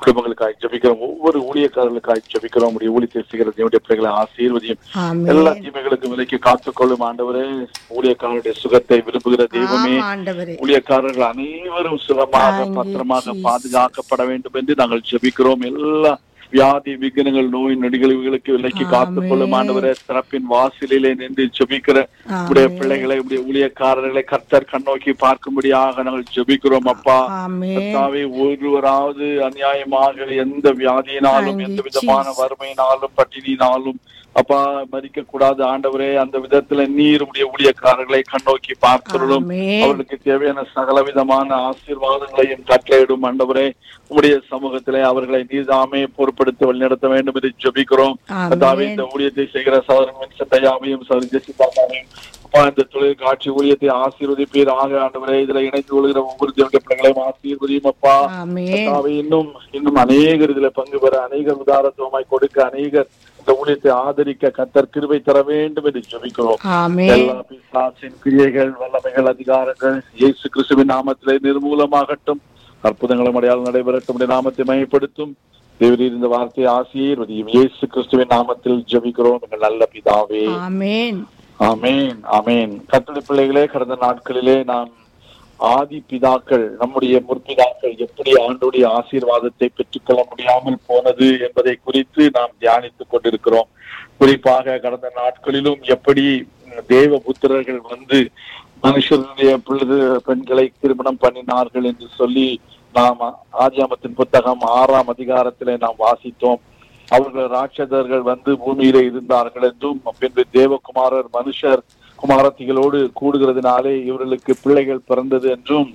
குடும்பங்களுக்காக ஜெபிக்கிறோம் ஒவ்வொரு ஊழியக்காரர்களுக்காக ஜெபிக்கிறோம் உடைய ஊழியத்தை செய்கிற தேவனுடைய பிள்ளைகளை ஆசீர்வதியும் ஆமென் எல்லா தீமைகளுக்கும் விலைக்கு காத்துக்கொள்ளும் ஆண்டவரே ஊழியக்காரருடைய சுகத்தை விரும்புகிற தெய்வமே ஆம், ஆண்டவரே ஊழியக்காரர்கள் அனைவரும் சுகமாக Thank you, பத்திரமாக Jesus. பாதுகாக்கப்பட வேண்டும் என்று நாங்கள் ஜெபிக்கிறோம் எல்லா வியாதி விக்னங்கள் நோய் நொடிகளுக்கு விலைக்கு காத்துக்கொள்ளும் Amen. ஆண்டவரே சிறப்பின் வாசலிலே நின்று ஜெபிக்கிற உடைய ஆமென். பிள்ளைகளை உடைய ஊழியக்காரர்களை கர்த்தர் கண்ணோக்கி பார்க்கும்படியாக நாங்கள் ஜெபிக்கிறோம் அப்பா ஆமென் கர்த்தாவே ஒருவராவது அநியாயமாக எந்த வியாதியினாலும் Thank எந்த you, விதமான Jesus. வறுமையினாலும் பட்டினியினாலும் அப்பா மறிக்க கூடாது ஆண்டவரே அந்த விதத்துல நீர் உடைய ஊழியக்காரர்களை கண்ணோக்கி பார்க்கிறோம் ஆமென் அவர்களுக்கு தேவையான சகல விதமான ஆசீர்வாதங்களையும் கட்டளையிடும் ஆண்டவரே உடைய சமூகத்திலே அவர்களை நீதாமே பொறுப்படுத்தி வழிநடத்த வேண்டும் என்று ஜெபிக்கிறோம் கர்த்தாவே ஆமென் இந்த ஊழியத்தை செய்கிற சகோதரன் சட்டையாவையும் சகோதரி ஜெசிதாவையும் அப்பா இந்த தொழில் காட்சி ஊழியத்தை ஆசீர்வதிப்பீராக ஆண்டவரே இதுல இணைந்து கொள்கிற ஒவ்வொரு தேவனுடைய பிள்ளைகளையும் ஆசீர்வதியும் அப்பா ஆமென் கர்த்தாவே இன்னும் இன்னும் அநேகர் இதுல பங்கு பெற அநேகர் உதாரத்துவமாய் கொடுக்க அநேகர் இந்த ஊழியத்தை ஆதரிக்க கத்தர் கிருபை தர வேண்டும் என்று ஜெபிக்கிறோம் ஆமென் எல்லா பிசாசின் கிரியைகள் வல்லமைகள் அதிகாரங்கள் இயேசு கிறிஸ்துவின் நாமத்திலே நிர்மூலமாகட்டும் அற்புதங்களும் அடையாளம் நடைபெறட்டும் உடைய நாமத்தை மையப்படுத்தும் தேவரீர் இந்த வார்த்தையை ஆசீர்வதியும் இயேசு கிறிஸ்துவின் நாமத்தில் ஜெபிக்கிறோம் எங்கள் நல்ல பிதாவே ஆமென் ஆமேன் ஆமேன் கத்தடி பிள்ளைகளே கடந்த நாட்களிலே நாம் ஆதி பிதாக்கள் நம்முடைய முற்பிதாக்கள் எப்படி ஆண்டுடைய ஆசீர்வாதத்தை பெற்றுக்கொள்ள முடியாமல் போனது என்பதை குறித்து நாம் தியானித்துக் கொண்டிருக்கிறோம் குறிப்பாக கடந்த நாட்களிலும் எப்படி தேவ புத்திரர்கள் வந்து மனுஷருடைய பிள்ளை பெண்களை திருமணம் பண்ணினார்கள் என்று சொல்லி நாம் ஆதியாமத்தின் புத்தகம் ஆறாம் அதிகாரத்திலே நாம் வாசித்தோம் அவர்கள் ராட்சதர்கள் வந்து பூமியிலே இருந்தார்கள் என்றும் பின்பு தேவகுமாரர் மனுஷர் குமாரத்திகளோடு கூடுகிறதுனாலே இவர்களுக்கு பிள்ளைகள் பிறந்தது என்றும்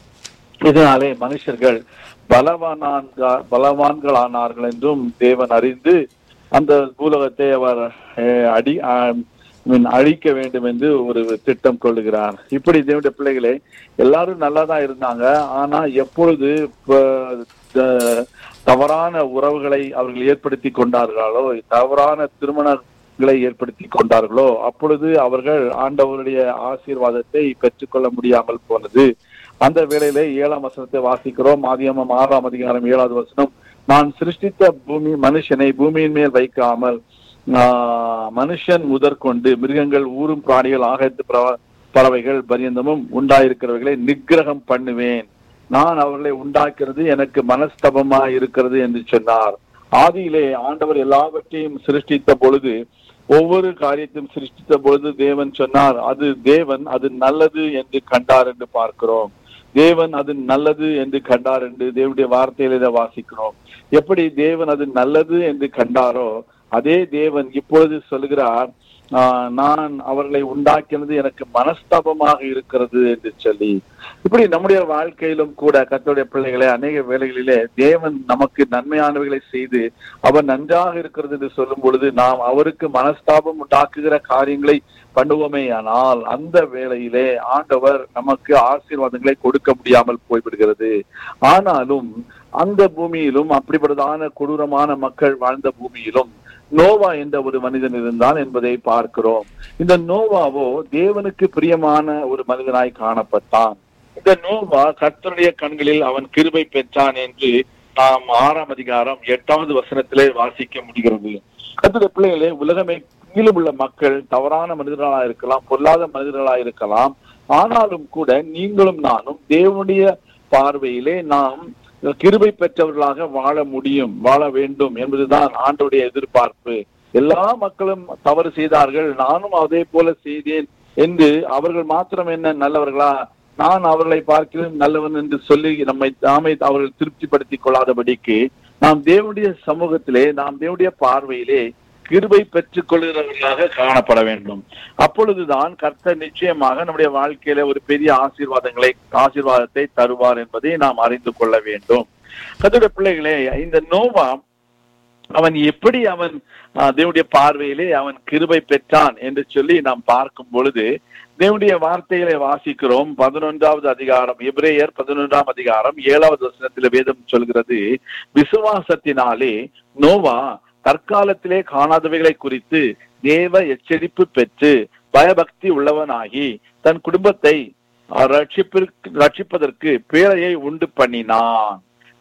இதனாலே மனுஷர்கள் பலவானான்கா பலவான்களானார்கள் என்றும் தேவன் அறிந்து அந்த பூலகத்தை அவர் அஹ், அடி ஆஹ், மீன் அழிக்க வேண்டும் என்று ஒரு திட்டம் கொள்ளுகிறார் இப்படி தேவனுடைய பிள்ளைகளே எல்லாரும் நல்லா தான் இருந்தாங்க ஆனா எப்பொழுது ப- த- தவறான உறவுகளை அவர்கள் ஏற்படுத்தி கொண்டார்களோ தவறான திருமணங்களை ஏற்படுத்தி கொண்டார்களோ அப்பொழுது அவர்கள் ஆண்டவருடைய ஆசீர்வாதத்தை பெற்றுக்கொள்ள முடியாமல் போனது அந்த வேளையிலே ஏழாம் வசனத்தை வாசிக்கிறோம் ஆதியாமம் ஆறாம் அதிகாரம் ஏழாவது வசனம் நான் சிருஷ்டித்த பூமி மனுஷனை பூமியின் மேல் வைக்காமல் ஆஹ், மனுஷன் முதற்கொண்டு மிருகங்கள் ஊரும் பிராணிகள் ஆகத்து பறவ- பறவைகள் பரியந்தமும் உண்டாயிருக்கிறவர்களை நிக்கிரகம் பண்ணுவேன் நான் அவர்களை உண்டாக்குறது எனக்கு மனஸ்தபமா இருக்கிறது என்று சொன்னார் ஆதியிலே ஆண்டவர் எல்லாவற்றையும் சிருஷ்டித்த பொழுது ஒவ்வொரு காரியத்தையும் சிருஷ்டித்த பொழுது தேவன் சொன்னார் அது தேவன் அது நல்லது என்று கண்டார் என்று பார்க்கிறோம் தேவன் அது நல்லது என்று கண்டார் என்று தேவனுடைய வார்த்தையில இதை வாசிக்கிறோம் எப்படி தேவன் அது நல்லது என்று கண்டாரோ அதே தேவன் இப்பொழுது சொல்கிறார் ஆஹ், நான் அவர்களை உண்டாக்கினது எனக்கு மனஸ்தாபமாக இருக்கிறது என்று சொல்லி இப்படி நம்முடைய வாழ்க்கையிலும் கூட கர்த்தருடைய பிள்ளைகளை அநேக வேளைகளிலே தேவன் நமக்கு நன்மையானவைகளை செய்து அவர் நன்றாக இருக்கிறது என்று சொல்லும் பொழுது நாம் அவருக்கு மனஸ்தாபம் உண்டாக்குகிற காரியங்களை பண்ணுவோமே ஆனால் அந்த வேளையிலே ஆண்டவர் நமக்கு ஆசீர்வாதங்களை கொடுக்க முடியாமல் போய்விடுகிறது ஆனாலும் அந்த பூமியிலும் அப்படிப்பட்டதான கொடூரமான மக்கள் வாழ்ந்த பூமியிலும் நோவா என்ற ஒரு மனிதன் இருந்தான் என்பதை பார்க்கிறோம் இந்த நோவாவோ தேவனுக்கு பிரியமான ஒரு மனிதனாய் காணப்பட்டான் இந்த நோவா கர்த்தருடைய கண்களில் அவன் கிருபை பெற்றான் என்று நாம் ஆறாம் அதிகாரம் எட்டாவது வசனத்திலே வாசிக்க முடிகிறது கர்த்தருடைய பிள்ளைகளே உலகமே கீழும் உள்ள மக்கள் தவறான மனிதர்களா இருக்கலாம் பொல்லாத மனிதர்களா இருக்கலாம் ஆனாலும் கூட நீங்களும் நானும் தேவனுடைய பார்வையிலே நாம் கிருபை பெற்றவர்களாக வாழ முடியும் வாழ வேண்டும் என்பதுதான் ஆண்டோடைய எதிர்பார்ப்பு எல்லா மக்களும் தவறு செய்தார்கள் நானும் அதே போல செய்தேன் என்று அவர்கள் மாத்திரம் என்ன நல்லவர்களா நான் அவர்களை பார்க்கிறேன் நல்லவன் என்று சொல்லி நம்மை தாமே அவர்கள் திருப்திப்படுத்திக் கொள்ளாதபடிக்கு நாம் தேவனுடைய சமூகத்திலே நாம் தேவனுடைய பார்வையிலே கிருபை பெற்றுக் கொள்கிறவர்களாக காணப்பட வேண்டும் அப்பொழுதுதான் கர்த்தர் நிச்சயமாக நம்முடைய வாழ்க்கையில ஒரு பெரிய ஆசீர்வாதங்களை ஆசீர்வாதத்தை தருவார் என்பதை நாம் அறிந்து கொள்ள வேண்டும் கர்த்தருடைய பிள்ளைகளே இந்த நோவா அவன் எப்படி அவன் ஆஹ், தேவனுடைய பார்வையிலே அவன் கிருபை பெற்றான் என்று சொல்லி நாம் பார்க்கும் பொழுது தேவனுடைய வார்த்தைகளை வாசிக்கிறோம் பதினொன்றாவது அதிகாரம் எபிரேயர் பதினொன்றாம் அதிகாரம் ஏழாவது வசனத்தில் வேதம் சொல்கிறது விசுவாசத்தினாலே நோவா தற்காலத்திலே காணாதவைகளை குறித்து தேவ எச்சரிப்பு பெற்று பயபக்தி உள்ளவனாகி தன் குடும்பத்தை ரட்சிப்பிற்கு ரட்சிப்பதற்கு பேழையை உண்டு பண்ணினான்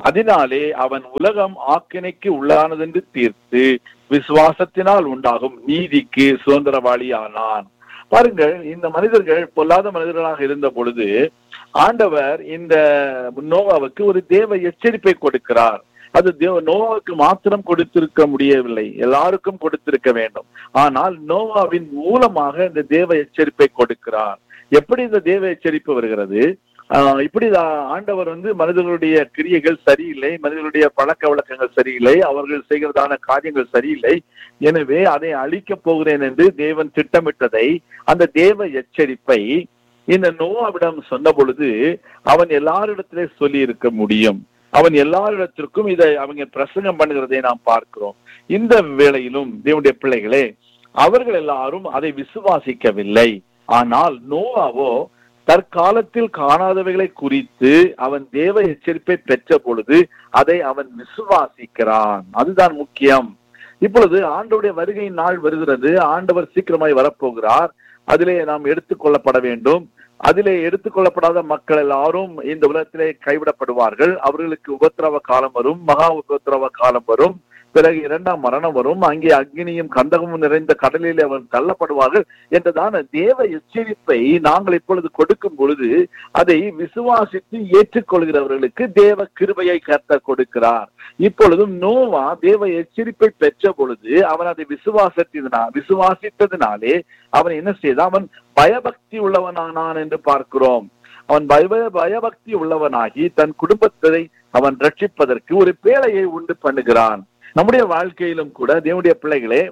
அதனாலே அவன் உலகம் ஆக்கினைக்கு உள்ளானதென்று தீர்த்து விசுவாசத்தினால் உண்டாகும் நீதிக்கு சுதந்திரவாளியானான் பாருங்கள் இந்த மனிதர்கள் பொல்லாத மனிதர்களாக இருந்த பொழுது ஆண்டவர் இந்த நோவாவுக்கு ஒரு தேவ எச்சரிப்பை கொடுக்கிறார் அது தேவ நோவாவுக்கு மாத்திரம் கொடுத்திருக்க முடியவில்லை எல்லாருக்கும் கொடுத்திருக்க வேண்டும் ஆனால் நோவாவின் மூலமாக இந்த தேவ எச்சரிப்பை கொடுக்கிறார் எப்படி இந்த தேவ எச்சரிப்பு வருகிறது ஆஹ் இப்படி ஆ- ஆண்டவர் வந்து மனிதர்களுடைய கிரியைகள் சரியில்லை மனிதர்களுடைய பழக்க வழக்கங்கள் சரியில்லை அவர்கள் செய்கிறதான காரியங்கள் சரியில்லை எனவே அதை அழிக்கப் போகிறேன் என்று தேவன் திட்டமிட்டதை அந்த தேவ எச்சரிப்பை இந்த நோவாவிடம் சொன்ன பொழுது அவன் எல்லாரிடத்திலே சொல்லி இருக்க முடியும் அவன் எல்லாரிடத்திற்கும் இதை அவங்க பிரசங்கம் பண்ணுகிறதை நாம் பார்க்கிறோம் இந்த வேளையிலும் தேவனுடைய பிள்ளைகளே அவர்கள் எல்லாரும் அதை விசுவாசிக்கவில்லை ஆனால் நோவாவோ தற்காலத்தில் காணாதவைகளை குறித்து அவன் தேவ எச்சரிப்பை பெற்ற பொழுது அதை அவன் விசுவாசிக்கிறான் அதுதான் முக்கியம் இப்பொழுது ஆண்டவருடைய வருகையின் நாள் வருகிறது ஆண்டவர் சீக்கிரமாய் வரப்போகிறார் அதிலே நாம் எடுத்துக்கொள்ளப்பட வேண்டும் அதிலே எடுத்துக்கொள்ளப்படாத மக்கள் எல்லாரும் இந்த உலகத்திலே கைவிடப்படுவார்கள் அவர்களுக்கு உபத்திரவ காலம் வரும் மகா உபத்திரவ காலம் வரும் பிறகு இரண்டாம் மரணம் வரும் அங்கே அக்னியும் கந்தகமும் நிறைந்த கடலில் அவர் தள்ளப்படுவார்கள் என்றதான தேவ எச்சரிப்பை நாங்கள் இப்பொழுது கொடுக்கும் பொழுது அதை விசுவாசித்து ஏற்றுக்கொள்கிறவர்களுக்கு தேவ கிருபையை கர்த்தர் கொடுக்கிறார் இப்பொழுதும் நோவா தேவ எச்சரிப்பை பெற்ற பொழுது அவன் அதை விசுவாசத்தினா விசுவாசித்ததினாலே அவன் என்ன செய்தான் அவன் பயபக்தி உள்ளவனானான் என்று பார்க்கிறோம் அவன் பய பயபக்தி உள்ளவனாகி தன் குடும்பத்தை அவன் ரட்சிப்பதற்கு ஒரு பேழையை உண்டு பண்ணுகிறான் நம்முடைய வாழ்க்கையிலும் கூட தேவனுடைய பிள்ளைகளே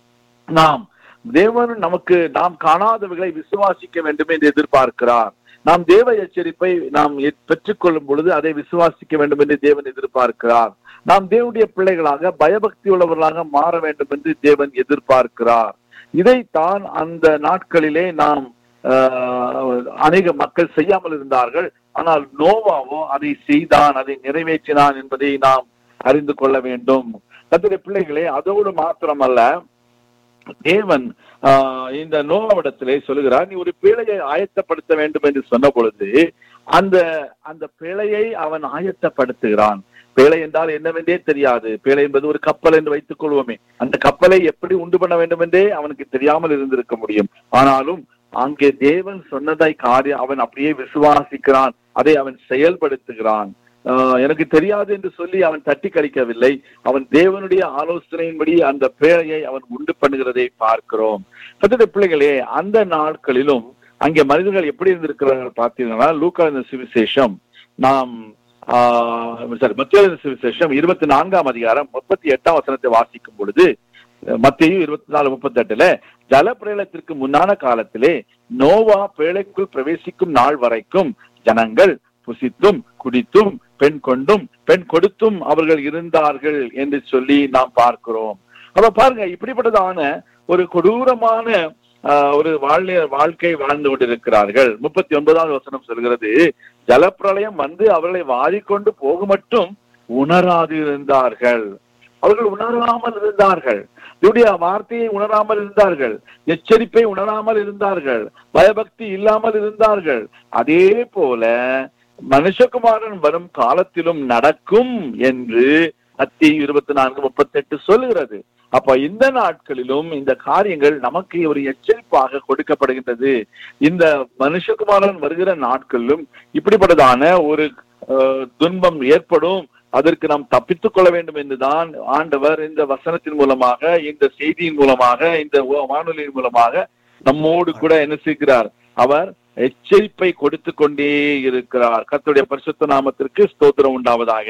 நாம் தேவன் நமக்கு நாம் காணாதவைகளை விசுவாசிக்க வேண்டும் என்று எதிர்பார்க்கிறார் நாம் தேவ எச்சரிப்பை நாம் எ- பெற்றுக்கொள்ளும் பொழுது அதை விசுவாசிக்க வேண்டும் என்று தேவன் எதிர்பார்க்கிறார் நாம் தேவனுடைய பிள்ளைகளாக பயபக்தி உள்ளவர்களாக மாற வேண்டும் என்று தேவன் எதிர்பார்க்கிறார் இதைத்தான் அந்த நாட்களிலே நாம் ஆஹ், அநேக மக்கள் செய்யாமல் இருந்தார்கள் ஆனால் நோவாவோ அதை செய்தான் அதை நிறைவேற்றினான் என்பதை நாம் அறிந்து கொள்ள வேண்டும் கர்த்தருடைய பிள்ளைகளே அதோடு மாத்திரமல்ல தேவன் ஆஹ், இந்த நோவாவிடத்திலே சொல்லுகிறார் நீ ஒரு பிழையை ஆயத்தப்படுத்த வேண்டும் என்று சொன்ன பொழுது அந்த அந்த பிழையை அவன் ஆயத்தப்படுத்துகிறான் பேழை என்றால் என்னவென்றே தெரியாது பேழை என்பது ஒரு கப்பல் என்று வைத்துக் கொள்வோமே அந்த கப்பலை எப்படி உண்டு பண்ண வேண்டும் என்றே அவனுக்கு தெரியாமல் இருந்திருக்க முடியும் ஆனாலும் அங்கே தேவன் சொன்னதை காரியம் அவன் அப்படியே விசுவாசிக்கிறான் அதை அவன் செயல்படுத்துகிறான் ஆஹ் எனக்கு தெரியாது என்று சொல்லி அவன் தட்டி கழிக்கவில்லை அவன் தேவனுடைய ஆலோசனையின்படி அந்த பேழையை அவன் உண்டு பண்ணுகிறதை பார்க்கிறோம் கர்த்தருடைய பிள்ளைகளே அந்த நாட்களிலும் அங்கே மனிதர்கள் எப்படி இருந்திருக்கிறார்கள் பார்த்தீங்கன்னா லூக்கா இந்த சுவிசேஷம் நாம் சாரி மத்திய சுவிசேஷம் இருபத்தி நான்காம் அதிகாரம் முப்பத்தி எட்டாம் வசனத்தை வாசிக்கும் பொழுது மத்திய இருபத்தி நாலு முப்பத்தி எட்டுல ஜலப்பிரளயத்திற்கு முன்னான காலத்திலே நோவா பேழைக்குள் பிரவேசிக்கும் நாள் வரைக்கும் ஜனங்கள் புசித்தும் குடித்தும் பெண் கொண்டும் பெண் கொடுத்தும் அவர்கள் இருந்தார்கள் என்று சொல்லி நாம் பார்க்கிறோம் அப்ப பாருங்க இப்படிப்பட்டதான ஒரு கொடூரமான ஆஹ், ஒரு வாழ்நிலை வாழ்க்கை வாழ்ந்து கொண்டிருக்கிறார்கள் முப்பத்தி ஒன்பதாவது வசனம் சொல்கிறது ஜலப்பிரளயம் வந்து அவர்களை வாரிக்கொண்டு போக மட்டும் உணராது இருந்தார்கள் அவர்கள் உணராமல் இருந்தார்கள் இவருடைய வார்த்தையை உணராமல் இருந்தார்கள் எச்சரிப்பை உணராமல் இருந்தார்கள் பயபக்தி இல்லாமல் இருந்தார்கள் அதே போல மனுஷகுமாரன் வரும் காலத்திலும் நடக்கும் என்று அத்தி இருபத்தி நான்கு முப்பத்தி எட்டு சொல்லுகிறது அப்ப இந்த நாட்களிலும் இந்த காரியங்கள் நமக்கு ஒரு எச்சரிப்பாக கொடுக்கப்படுகின்றது இந்த மனுஷகுமாரன் வருகிற நாட்களிலும் இப்படிப்பட்டதான ஒரு அஹ், துன்பம் ஏற்படும் அதற்கு நாம் தப்பித்துக் கொள்ள வேண்டும் என்றுதான் ஆண்டவர் இந்த வசனத்தின் மூலமாக இந்த செய்தியின் மூலமாக இந்த வா- வானொலியின் மூலமாக நம்மோடு கூட என்ன செய்கிறார் அவர் எச்சரிப்பை கொடுத்து கொண்டே இருக்கிறார் கர்த்தருடைய பரிசுத்த நாமத்திற்கு ஸ்தோத்திரம் உண்டாவதாக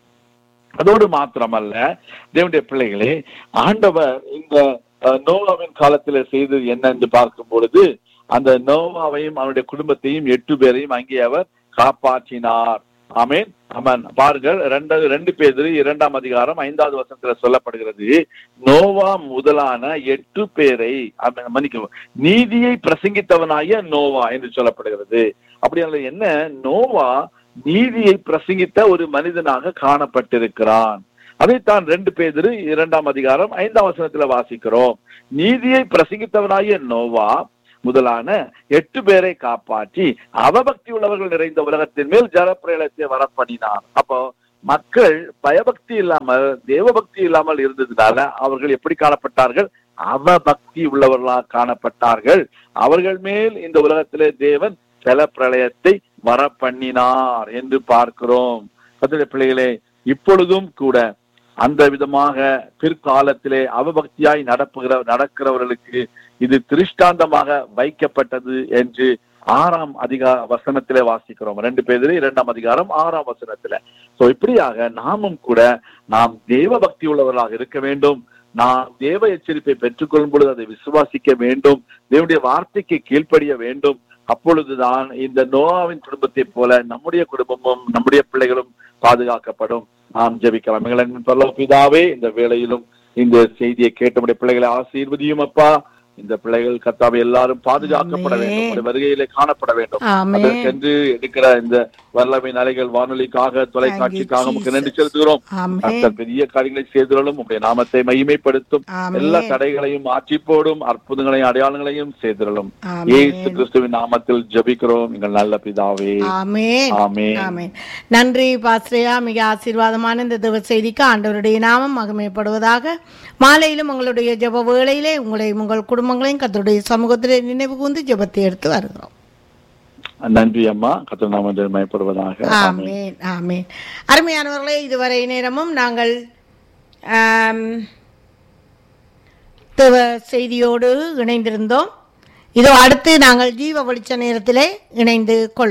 அதோடு மாத்திரமல்ல தேவனுடைய பிள்ளைகளே ஆண்டவர் இந்த அஹ், நோவாவின் காலத்துல செய்தது என்ன என்று பார்க்கும் பொழுது அந்த நோவாவையும் அவனுடைய குடும்பத்தையும் எட்டு பேரையும் அங்கே அவர் காப்பாற்றினார் ஆமென் ஆமென் பாருங்கள் ரெண்டு ரெண்டு பேர் இரண்டாம் அதிகாரம் ஐந்தாவது வசனத்துல சொல்லப்படுகிறது நோவா முதலான எட்டு பேரை ஆமென், மன்னிக்கவும் நீதியை பிரசங்கித்தவனாகிய நோவா என்று சொல்லப்படுகிறது அப்படியான என்ன நோவா நீதியை பிரசங்கித்த ஒரு மனிதனாக காணப்பட்டிருக்கிறான் அதைத்தான் ரெண்டு பேர் இரண்டாம் அதிகாரம் ஐந்தாம் வசனத்துல வாசிக்கிறோம் நீதியை பிரசங்கித்தவனாகிய நோவா முதலான எட்டு பேரை காப்பாற்றி அவபக்தி உள்ளவர்கள் நிறைந்த உலகத்தின் மேல் ஜலப்பிரளயத்தை வரப்பண்ணினார் அப்போ மக்கள் பயபக்தி இல்லாமல் தேவபக்தி இல்லாமல் இருந்ததுனால அவர்கள் எப்படி காணப்பட்டார்கள் அவபக்தி உள்ளவர்களாக காணப்பட்டார்கள் அவர்கள் மேல் இந்த உலகத்திலே தேவன் ஜல பிரளயத்தை வர பண்ணினார் என்று பார்க்கிறோம் கர்த்தருடைய பிள்ளைகளே இப்பொழுதும் கூட அந்த விதமாக பிற்காலத்திலே அவபக்தியாய் நடப்புகிற நடக்கிறவர்களுக்கு இது திருஷ்டாந்தமாக வைக்கப்பட்டது என்று ஆறாம் அதிகார வசனத்திலே வாசிக்கிறோம் ரெண்டு பேரு இரண்டாம் அதிகாரம் ஆறாம் வசனத்துல சோ இப்படியாக நாமும் கூட நாம் தேவ பக்தி உள்ளவர்களாக இருக்க வேண்டும் நாம் தேவ எச்சரிப்பை பெற்றுக்கொள்ளும் பொழுது அதை விசுவாசிக்க வேண்டும் தேவனுடைய வார்த்தைக்கு கீழ்ப்படிய வேண்டும் அப்பொழுதுதான் இந்த நோவாவின் குடும்பத்தைப் போல நம்முடைய குடும்பமும் நம்முடைய பிள்ளைகளும் பாதுகாக்கப்படும் நாம் ஜெபிக்கலாம் எங்களின் பரலோக பிதாவே இந்த வேளையிலும் இந்த செய்தியை கேட்டபடி பிள்ளைகளை ஆசீர்வதியும் அப்பா இந்த பிள்ளைகள் கத்தாவை எல்லாரும் பாதுகாக்கப்பட வேண்டும் ஆமென். உம்முடைய வருகையிலே காணப்பட வேண்டும் ஆமென் அதற்கென்று எடுக்கிற இந்த வல்லமை அலைகள் வானொலிக்காக தொலைக்காட்சிக்காக Thank you, உமக்கு நன்றி Jesus. செலுத்துகிறோம் ஆமென் கர்த்தர் பெரிய காரியங்களை செய்திருளும் உடைய நாமத்தை மகிமைப்படுத்தும் எல்லா ஆமென் தடைகளையும் மாற்றி போடும் அற்புதங்களையும் அடையாளங்களையும் செய்திருளும் ஆமென். இயேசு கிறிஸ்துவின் நாமத்தில் ஜெபிக்கிறோம் எங்கள் நல்ல பிதாவே ஆமென் ஆமென் ஆமென் நன்றி பாஸ்ரேயா மிக ஆசீர்வாதமான இந்த தேவ செய்திக்கு ஆண்டவருடைய நாமம் மகிமைப்படுவதாக மாலையிலும் உங்களுடைய ஜெப வேளையிலே உங்களையும் உங்கள் குடும்பங்களையும் கத்தருடைய சமூகத்திலே நினைவு கூர்ந்து ஜெபத்தை எடுத்து வருகிறோம் நன்றி அம்மா கர்த்தர் நாமத்தில் மயப்படுவதாக ஆமென். ஆமென் ஆமென் அருமையானவர்களே இதுவரை நேரமும் நாங்கள் ஆம், தேவ செய்தியோடு இணைந்திருந்தோம் இதோ அடுத்து நாங்கள் ஜீவ வெளிச்ச நேரத்திலே இணைந்து கொள்வோம்